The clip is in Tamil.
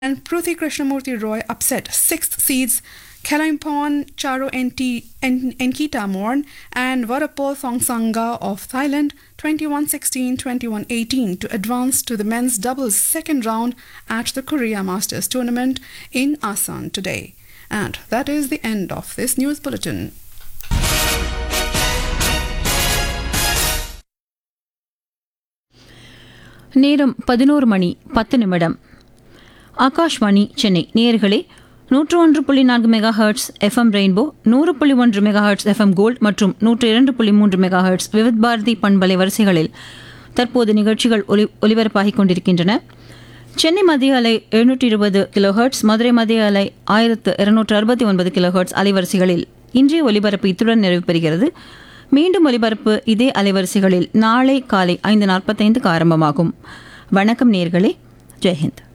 and Pruthi Krishnamurti Roy upset sixth seeds Kalimpong Charo Enki Enkita Morn and Varapol Thongsanga of Thailand 21-16, 21-18 to advance to the men's doubles second round at the Korea Masters tournament in Asan today. And that is the end of this news bulletin. நேரம் பதினோரு மணி பத்து நிமிடம் ஆகாஷ்வாணி சென்னை நேயர்களே நூற்று ஒன்று புள்ளி நான்கு மெகா ஹெர்ட்ஸ் எஃப்எம் ரெயின்போ நூறு புள்ளி ஒன்று மெகா ஹெர்ட்ஸ் எஃப்எம் கோல்ட் மற்றும் நூற்று இரண்டு புள்ளி மூன்று மெகா ஹெர்ட்ஸ் விவித் பாரதி பண்பலை வரிசைகளில் தற்போது நிகழ்ச்சிகள் ஒலி ஒலிபரப்பாகிக் கொண்டிருக்கின்றன சென்னை மத்திய அலை எழுநூற்றி இருபது கிலோ ஹெர்ட்ஸ் மதுரை மத்திய அலை ஆயிரத்து இருநூற்று அறுபத்தி ஒன்பது கிலோ ஹெர்ட்ஸ் அலைவரிசைகளில் இன்றைய ஒலிபரப்பு இத்துடன் நிறைவு பெறுகிறது மீண்டும் ஒலிபரப்பு இதே அலைவரிசைகளில் நாளை காலை ஐந்து நாற்பத்தைந்துக்கு ஆரம்பமாகும் வணக்கம் நேர்களே ஜெய்ஹிந்த்